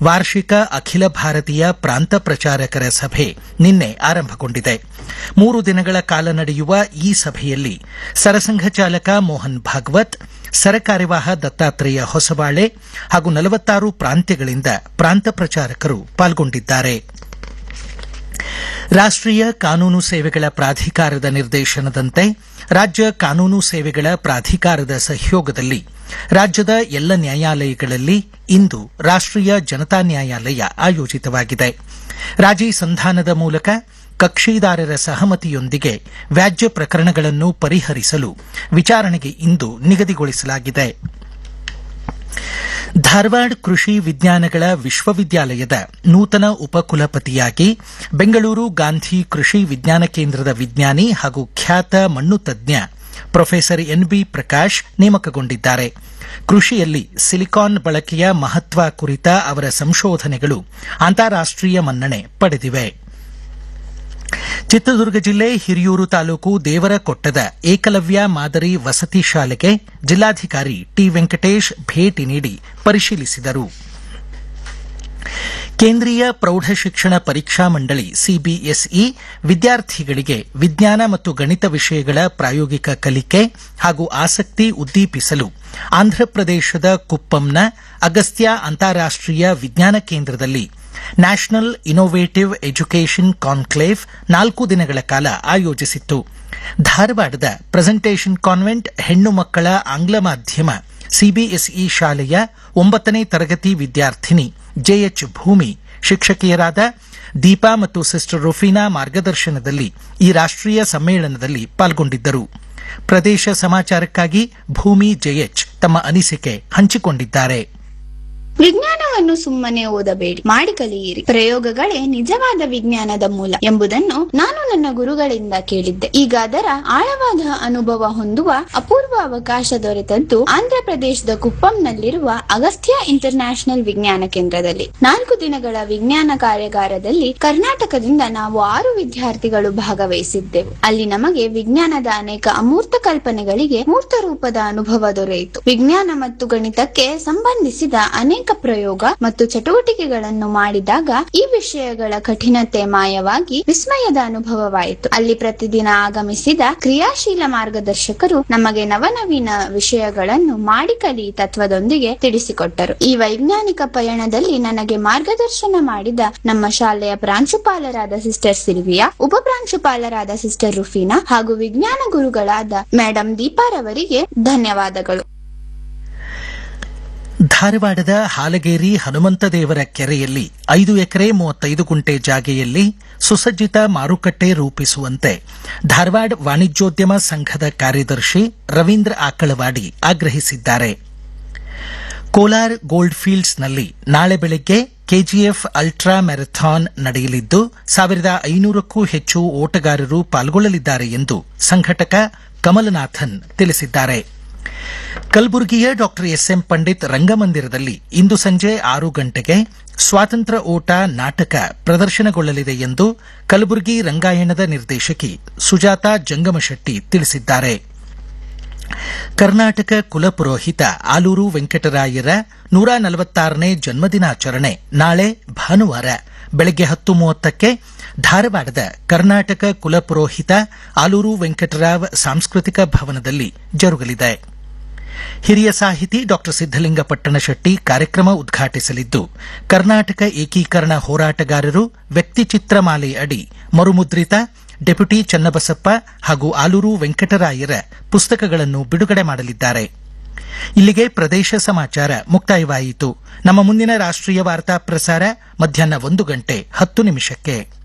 ವಾರ್ಷಿಕ ಅಖಿಲ ಭಾರತೀಯ ಪ್ರಾಂತ ಪ್ರಚಾರಕರ ಸಭೆ ನಿನ್ನೆ ಆರಂಭಗೊಂಡಿದೆ ಮೂರು ದಿನಗಳ ಕಾಲ ನಡೆಯುವ ಈ ಸಭೆಯಲ್ಲಿ ಸರಸಂಘ ಚಾಲಕ ಮೋಹನ್ ಭಾಗವತ್ ಸರಕಾರ್ಯವಾಹ ದತ್ತಾತ್ರೇಯ ಹೊಸಬಾಳೆ ಹಾಗೂ ನಲವತ್ತಾರು ಪ್ರಾಂತ್ಯಗಳಿಂದ ಪ್ರಾಂತ ಪ್ರಚಾರಕರು ಪಾಲ್ಗೊಂಡಿದ್ದಾರೆ ರಾಷ್ಟ್ರೀಯ ಕಾನೂನು ಸೇವೆಗಳ ಪ್ರಾಧಿಕಾರದ ನಿರ್ದೇಶನದಂತೆ ರಾಜ್ಯ ಕಾನೂನು ಸೇವೆಗಳ ಪ್ರಾಧಿಕಾರದ ಸಹಯೋಗದಲ್ಲಿ ರಾಜ್ಯದ ಎಲ್ಲ ನ್ಯಾಯಾಲಯಗಳಲ್ಲಿ ಇಂದು ರಾಷ್ಟ್ರೀಯ ಜನತಾ ನ್ಯಾಯಾಲಯ ಆಯೋಜಿತವಾಗಿದೆ ರಾಜಿ ಸಂಧಾನದ ಮೂಲಕ ಕಕ್ಷಿದಾರರ ಸಹಮತಿಯೊಂದಿಗೆ ವ್ಯಾಜ್ಯ ಪ್ರಕರಣಗಳನ್ನು ಪರಿಹರಿಸಲು ವಿಚಾರಣೆಗೆ ಇಂದು ನಿಗದಿಗೊಳಿಸಲಾಗಿದೆ ಧಾರವಾಡ ಕೃಷಿ ವಿಜ್ಞಾನಗಳ ವಿಶ್ವವಿದ್ಯಾಲಯದ ನೂತನ ಉಪಕುಲಪತಿಯಾಗಿ ಬೆಂಗಳೂರು ಗಾಂಧಿ ಕೃಷಿ ವಿಜ್ಞಾನ ಕೇಂದ್ರದ ವಿಜ್ಞಾನಿ ಹಾಗೂ ಖ್ಯಾತ ಮಣ್ಣು ತಜ್ಞ ಪ್ರೊಫೆಸರ್ ಎನ್ಬಿ ಪ್ರಕಾಶ್ ನೇಮಕಗೊಂಡಿದ್ದಾರೆ ಕೃಷಿಯಲ್ಲಿ ಸಿಲಿಕಾನ್ ಬಳಕೆಯ ಮಹತ್ವ ಕುರಿತ ಅವರ ಸಂಶೋಧನೆಗಳು ಅಂತಾರಾಷ್ಟೀಯ ಮನ್ನಣೆ ಪಡೆದಿವೆ ಚಿತ್ರದುರ್ಗ ಜಿಲ್ಲೆ ಹಿರಿಯೂರು ತಾಲೂಕು ದೇವರಕೊಟ್ಟದ ಏಕಲವ್ಯ ಮಾದರಿ ವಸತಿ ಶಾಲೆಗೆ ಜಿಲ್ಲಾಧಿಕಾರಿ ಟಿ ವೆಂಕಟೇಶ್ ಭೇಟಿ ನೀಡಿ ಪರಿಶೀಲಿಸಿದರು ಕೇಂದ್ರೀಯ ಪ್ರೌಢಶಿಕ್ಷಣ ಪರೀಕ್ಷಾ ಮಂಡಳಿ ಸಿಬಿಎಸ್ಇ ವಿದ್ಯಾರ್ಥಿಗಳಿಗೆ ವಿಜ್ಞಾನ ಮತ್ತು ಗಣಿತ ವಿಷಯಗಳ ಪ್ರಾಯೋಗಿಕ ಕಲಿಕೆ ಹಾಗೂ ಆಸಕ್ತಿ ಉದ್ದೀಪಿಸಲು ಆಂಧ್ರಪ್ರದೇಶದ ಕುಪ್ಪಂನ ಅಗಸ್ತ್ಯ ಅಂತಾರಾಷ್ಟೀಯ ವಿಜ್ಞಾನ ಕೇಂದ್ರದಲ್ಲಿ ನ್ಯಾಷನಲ್ ಇನ್ನೋವೇಟಿವ್ ಎಜುಕೇಷನ್ ಕಾನ್ಕ್ಲೇವ್ ನಾಲ್ಕು ದಿನಗಳ ಕಾಲ ಆಯೋಜಿಸಿತ್ತು ಧಾರವಾಡದ ಪ್ರೆಸೆಂಟೇಷನ್ ಕಾನ್ವೆಂಟ್ ಹೆಣ್ಣು ಮಕ್ಕಳ ಆಂಗ್ಲ ಮಾಧ್ಯಮ ಸಿಬಿಎಸ್ಇ ಶಾಲೆಯ ಒಂಬತ್ತನೇ ತರಗತಿ ವಿದ್ಯಾರ್ಥಿನಿ ಜೆಎಚ್ ಭೂಮಿ ಶಿಕ್ಷಕಿಯರಾದ ದೀಪಾ ಮತ್ತು ಸಿಸ್ಟರ್ ರುಫೀನಾ ಮಾರ್ಗದರ್ಶನದಲ್ಲಿ ಈ ರಾಷ್ಟ್ರೀಯ ಸಮ್ಮೇಳನದಲ್ಲಿ ಪಾಲ್ಗೊಂಡಿದ್ದರು ಪ್ರದೇಶ ಸಮಾಚಾರಕ್ಕಾಗಿ ಭೂಮಿ ಜೆಎಚ್ ತಮ್ಮ ಅನಿಸಿಕೆ ಹಂಚಿಕೊಂಡಿದ್ದಾರೆ ವಿಜ್ಞಾನವನ್ನು ಸುಮ್ಮನೆ ಓದಬೇಡಿ ಮಾಡಿ ಕಲಿಯಿರಿ ಪ್ರಯೋಗಗಳೇ ನಿಜವಾದ ವಿಜ್ಞಾನದ ಮೂಲ ಎಂಬುದನ್ನು ನಾನು ನನ್ನ ಗುರುಗಳಿಂದ ಕೇಳಿದ್ದೆ ಈಗ ಅದರ ಆಳವಾದ ಅನುಭವ ಹೊಂದುವ ಅಪೂರ್ವ ಅವಕಾಶ ದೊರೆತದ್ದು ಆಂಧ್ರಪ್ರದೇಶದ ಕುಪ್ಪಂನಲ್ಲಿರುವ ಅಗಸ್ತ್ಯ ಇಂಟರ್ ನ್ಯಾಷನಲ್ ವಿಜ್ಞಾನ ಕೇಂದ್ರದಲ್ಲಿ ನಾಲ್ಕು ದಿನಗಳ ವಿಜ್ಞಾನ ಕಾರ್ಯಾಗಾರದಲ್ಲಿ ಕರ್ನಾಟಕದಿಂದ ನಾವು ಆರು ವಿದ್ಯಾರ್ಥಿಗಳು ಭಾಗವಹಿಸಿದ್ದೆವು ಅಲ್ಲಿ ನಮಗೆ ವಿಜ್ಞಾನದ ಅನೇಕ ಅಮೂರ್ತ ಕಲ್ಪನೆಗಳಿಗೆ ಮೂರ್ತ ರೂಪದ ಅನುಭವ ದೊರೆಯಿತು ವಿಜ್ಞಾನ ಮತ್ತು ಗಣಿತಕ್ಕೆ ಸಂಬಂಧಿಸಿದ ಅನೇಕ ಪ್ರಯೋಗ ಮತ್ತು ಚಟುವಟಿಕೆಗಳನ್ನು ಮಾಡಿದಾಗ ಈ ವಿಷಯಗಳ ಕಠಿಣತೆ ಮಾಯವಾಗಿ ವಿಸ್ಮಯದ ಅನುಭವವಾಯಿತು ಅಲ್ಲಿ ಪ್ರತಿದಿನ ಆಗಮಿಸಿದ ಕ್ರಿಯಾಶೀಲ ಮಾರ್ಗದರ್ಶಕರು ನಮಗೆ ನವನವೀನ ವಿಷಯಗಳನ್ನು ಮಾಡಿ ಕಲಿ ತತ್ವದೊಂದಿಗೆ ತಿಳಿಸಿಕೊಟ್ಟರು ಈ ವೈಜ್ಞಾನಿಕ ಪಯಣದಲ್ಲಿ ನನಗೆ ಮಾರ್ಗದರ್ಶನ ಮಾಡಿದ ನಮ್ಮ ಶಾಲೆಯ ಪ್ರಾಂಶುಪಾಲರಾದ ಸಿಸ್ಟರ್ ಸಿಲ್ವಿಯಾ ಉಪ ಪ್ರಾಂಶುಪಾಲರಾದ ಸಿಸ್ಟರ್ ರುಫೀನಾ ಹಾಗೂ ವಿಜ್ಞಾನ ಗುರುಗಳಾದ ಮೇಡಂ ದೀಪಾರವರಿಗೆ ಧನ್ಯವಾದಗಳು ಧಾರವಾಡದ ಹಾಲಗೇರಿ ಹನುಮಂತದೇವರ ಕೆರೆಯಲ್ಲಿ ಐದು ಎಕರೆ ಮೂವತ್ತೈದು ಗುಂಟೆ ಜಾಗೆಯಲ್ಲಿ ಸುಸಜ್ಜಿತ ಮಾರುಕಟ್ಟೆ ರೂಪಿಸುವಂತೆ ಧಾರವಾಡ ವಾಣಿಜ್ಯೋದ್ಯಮ ಸಂಘದ ಕಾರ್ಯದರ್ಶಿ ರವೀಂದ್ರ ಆಕಳವಾಡಿ ಆಗ್ರಹಿಸಿದ್ದಾರೆ ಕೋಲಾರ್ ಗೋಲ್ಡ್ ಫೀಲ್ಡ್ಸ್ನಲ್ಲಿ ನಾಳೆ ಬೆಳಗ್ಗೆ ಕೆಜಿಎಫ್ ಅಲ್ಟ್ರಾ ಮ್ಯಾರಥಾನ್ ನಡೆಯಲಿದ್ದು ಸಾವಿರದ ಐನೂರಕ್ಕೂ ಹೆಚ್ಚು ಓಟಗಾರರು ಪಾಲ್ಗೊಳ್ಳಲಿದ್ದಾರೆ ಎಂದು ಸಂಘಟಕ ಕಮಲನಾಥನ್ ತಿಳಿಸಿದ್ದಾರೆ ಕಲಬುರಗಿಯ ಡಾಕ್ಟರ್ ಎಸ್ಎಂ ಪಂಡಿತ್ ರಂಗಮಂದಿರದಲ್ಲಿ ಇಂದು ಸಂಜೆ ಆರು ಗಂಟೆಗೆ ಸ್ವಾತಂತ್ರ್ಯ ಓಟ ನಾಟಕ ಪ್ರದರ್ಶನಗೊಳ್ಳಲಿದೆ ಎಂದು ಕಲಬುರಗಿ ರಂಗಾಯಣದ ನಿರ್ದೇಶಕಿ ಸುಜಾತಾ ಜಂಗಮಶೆಟ್ಟಿ ತಿಳಿಸಿದ್ದಾರೆ ಕರ್ನಾಟಕ ಕುಲಪುರೋಹಿತ ಆಲೂರು ವೆಂಕಟರಾಯರ ನೂರ ನಲವತ್ತಾರನೇ ಜನ್ಮದಿನಾಚರಣೆ ನಾಳೆ ಭಾನುವಾರ ಬೆಳಗ್ಗೆ ಹತ್ತು ಮೂವತ್ತಕ್ಕೆ ಧಾರವಾಡದ ಕರ್ನಾಟಕ ಕುಲಪುರೋಹಿತ ಆಲೂರು ವೆಂಕಟರಾವ್ ಸಾಂಸ್ಕೃತಿಕ ಭವನದಲ್ಲಿ ಜರುಗಲಿದೆ ಹಿರಿಯ ಸಾಹಿತಿ ಡಾಕ್ಟರ್ ಸಿದ್ದಲಿಂಗ ಪಟ್ಟಣಶೆಟ್ಟಿ ಕಾರ್ಯಕ್ರಮ ಉದ್ಘಾಟಿಸಲಿದ್ದು ಕರ್ನಾಟಕ ಏಕೀಕರಣ ಹೋರಾಟಗಾರರು ವ್ಯಕ್ತಿಚಿತ್ರಮಾಲೆ ಅಡಿ ಮರುಮುದ್ರಿತ ಡೆಪ್ಯೂಟಿ ಚನ್ನಬಸಪ್ಪ ಹಾಗೂ ಆಲೂರು ವೆಂಕಟರಾಯರ ಪುಸ್ತಕಗಳನ್ನು ಬಿಡುಗಡೆ ಮಾಡಲಿದ್ದಾರೆ ಇಲ್ಲಿಗೆ ಪ್ರದೇಶ ಸಮಾಚಾರ ಮುಕ್ತಾಯವಾಯಿತು ನಮ್ಮ ಮುಂದಿನ ರಾಷ್ಟ್ರೀಯ ವಾರ್ತಾ ಪ್ರಸಾರ ಮಧ್ಯಾಹ್ನ ಒಂದು ಗಂಟೆ ಹತ್ತು ನಿಮಿಷಕ್ಕೆ